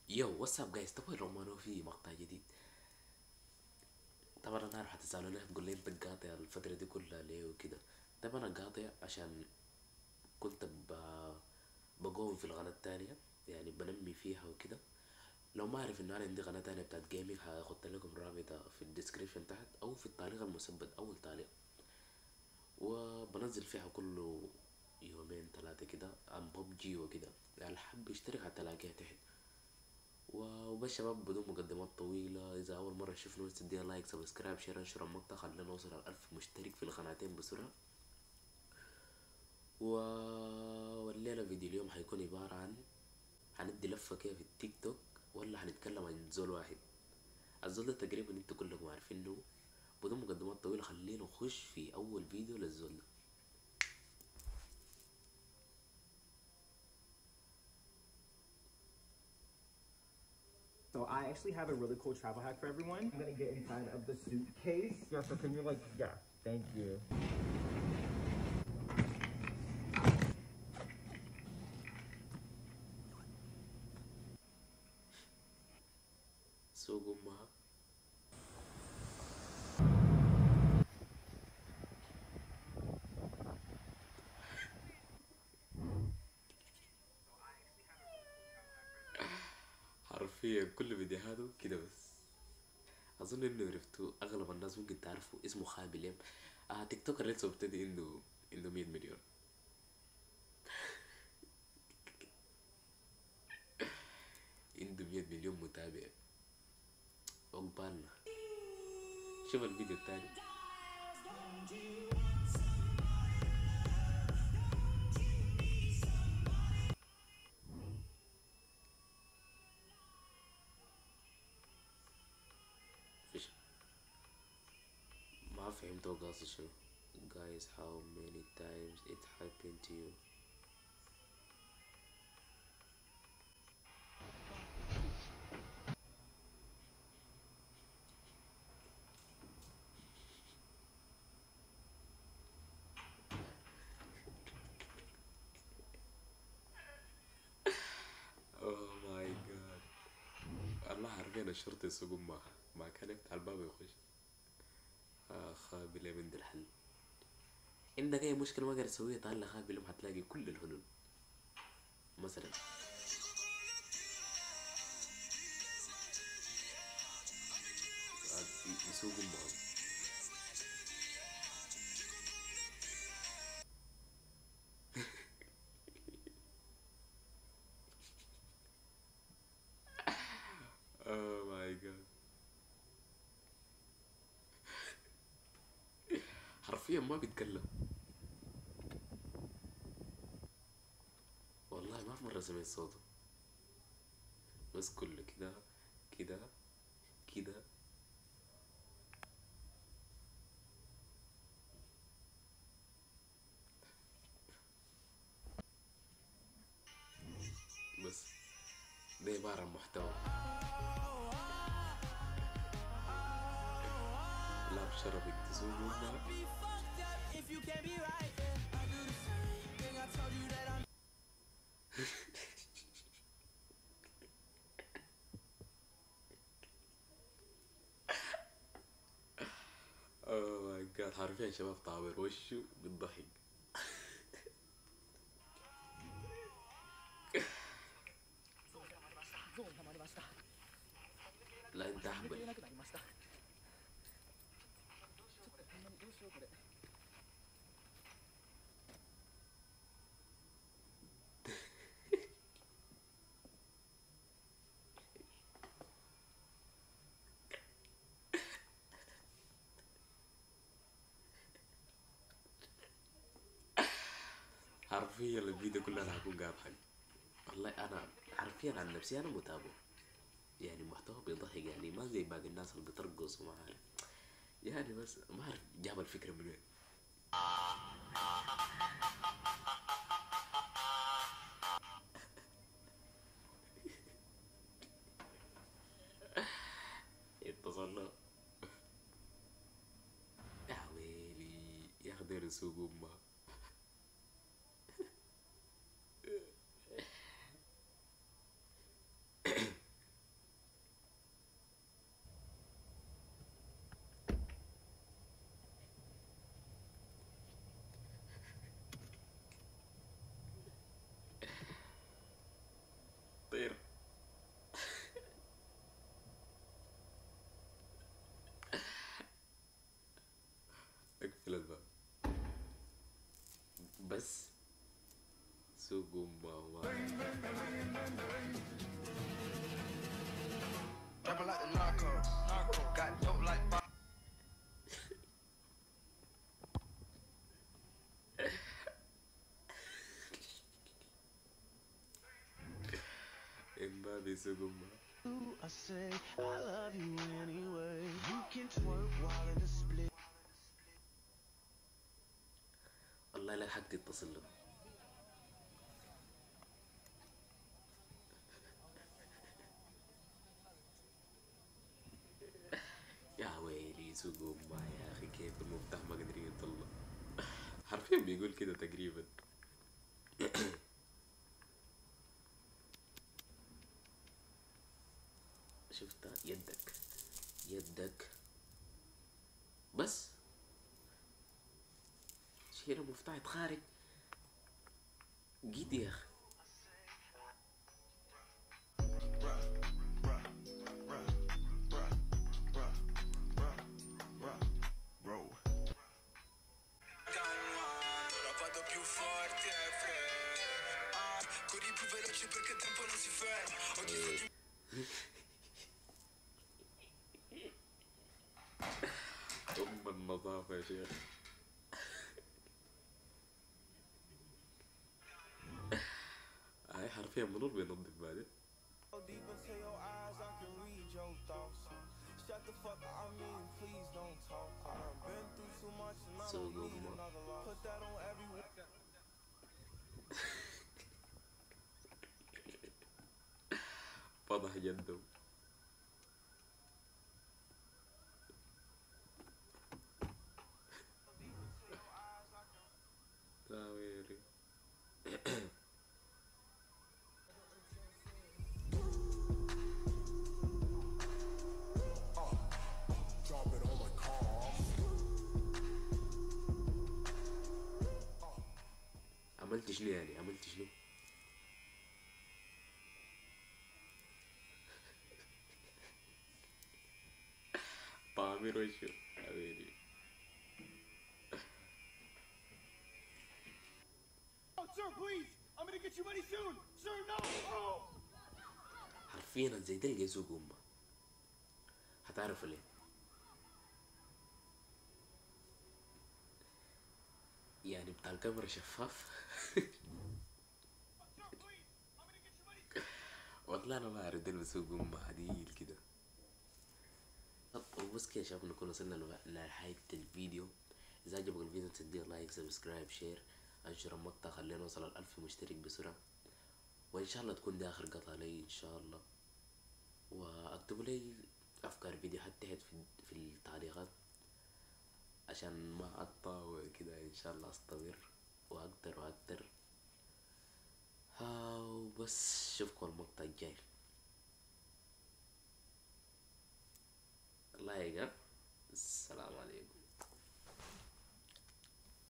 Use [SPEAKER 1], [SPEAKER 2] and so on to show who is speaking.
[SPEAKER 1] يو واتساب جايز تبغى رومانو في مقطع جديد طبعا انا عارف حتسألوني تقول لي انت قاطع الفترة دي كلها ليه وكده طبعا انا قاطع عشان كنت ب... بقوم في القناة التانية يعني بنمي فيها وكده لو ما عارف انه انا عندي قناة تانية بتاعت جيمنج هاخد لكم رابطها في الديسكريبشن تحت او في التعليق المثبت اول تعليق وبنزل فيها كل يومين ثلاثة كده عن ببجي وكده يعني اللي حب يشترك هتلاقيها تحت و- وبس شباب بدون مقدمات طويلة إذا أول مرة تشوفنا بس تديها لايك سبسكرايب شير انشر المقطع خلينا نوصل الألف مشترك في القناتين بسرعة و... والليلة فيديو اليوم حيكون عبارة عن هندي لفة كده في التيك توك ولا هنتكلم عن زول واحد الزول ده تقريبا انتوا كلكم عارفينه بدون مقدمات طويلة خلينا نخش في أول فيديو للزول ده
[SPEAKER 2] So I actually have a really cool travel hack for everyone. I'm gonna get inside of the suitcase. Yeah, so can you like, yeah, thank you.
[SPEAKER 1] سوق أمها حرفيا كل فيديوهاته كده بس اظن انه عرفتوا اغلب الناس ممكن تعرفوا اسمه خابي ليم آه تيك توك لسه مبتدئ عنده عنده 100 مليون عنده 100 مليون متابع عقبالنا شوف الفيديو التاني فيش ما فهمت هو قاصد شنو guys how many times it happened to you oh my god الله حرفيا الشرطة يسوق ما ما كان يفتح الباب ويخش آه خابي ليه من دي الحل عندك اي مشكلة ما قادر تسويها تعال لخابي لهم حتلاقي كل الحلول مثلا آه، ي- يسوقوا معهم oh my god حرفيا ما بيتكلم والله ما في مرة سمعت صوته بس كله كده كده كده بس ده عبارة عن محتوى لا بشرفك تسوق منها اوه ماي جاد حرفيا شباب طابر وشه بالضحك لا انت احبل حرفيا الفيديو كله انا هكون قاعد حق والله انا حرفيا عن نفسي انا متابع يعني محتوى بيضحك يعني ما زي باقي الناس اللي بترقص وما عارف يعني بس ما اعرف جاب الفكره من وين اتصلنا يا ويلي يا اخي دير يسوق امها بس سوق ماما
[SPEAKER 3] Rapping like the narco. narco. Got dope like Bob.
[SPEAKER 1] امبابي سوق ماما
[SPEAKER 4] I say I love you anyway. You can twerk while in the split.
[SPEAKER 1] والله لا حق تتصل له يا ويلي سوق امه يا اخي كيف المفتاح ما قادرين يطلع حرفيا بيقول كده تقريبا شفتها يدك يدك بس شيل المفتاح خارج جيت يا اخي
[SPEAKER 3] Roll.
[SPEAKER 5] Vado più forte e freddo ah, Corri più veloce perché il tempo non si ferma Oggi sto di
[SPEAKER 1] ام النظافه يا شيخ هاي حرفيا منور بينظف بعدين
[SPEAKER 5] deep into your eyes, I can read your thoughts Shut the fuck up, I mean, please don't talk I've been through too much and I
[SPEAKER 1] So
[SPEAKER 5] don't
[SPEAKER 1] good,
[SPEAKER 5] need
[SPEAKER 1] man.
[SPEAKER 5] another loss Put that on everyone
[SPEAKER 1] فضح جده يا ويلي عملت شنو يعني عملت شنو طعمير وشو حبيبي
[SPEAKER 5] Oh, sir, please! I'm gonna get you money soon! Sir, no! Oh!
[SPEAKER 1] حرفيا زي تلقى يسوق امه هتعرف ليه يعني بتاع الكاميرا شفاف
[SPEAKER 5] Sir, please! I'm gonna get you money soon!
[SPEAKER 1] والله انا ما اعرف ده بسوق امه عديل كده طب وبس كده يا شباب نكون وصلنا لو- لنهاية الفيديو اذا عجبك الفيديو تديه لايك سبسكرايب شير انشر المقطع خلينا نوصل الألف مشترك بسرعة وان شاء الله تكون دي اخر قطعة لي ان شاء الله واكتبوا لي افكار فيديوهات تحت في, في التعليقات عشان ما اقطع وكده ان شاء الله استمر واكتر واكتر ها وبس اشوفكم المقطع الجاي لايك ها؟ السلام عليكم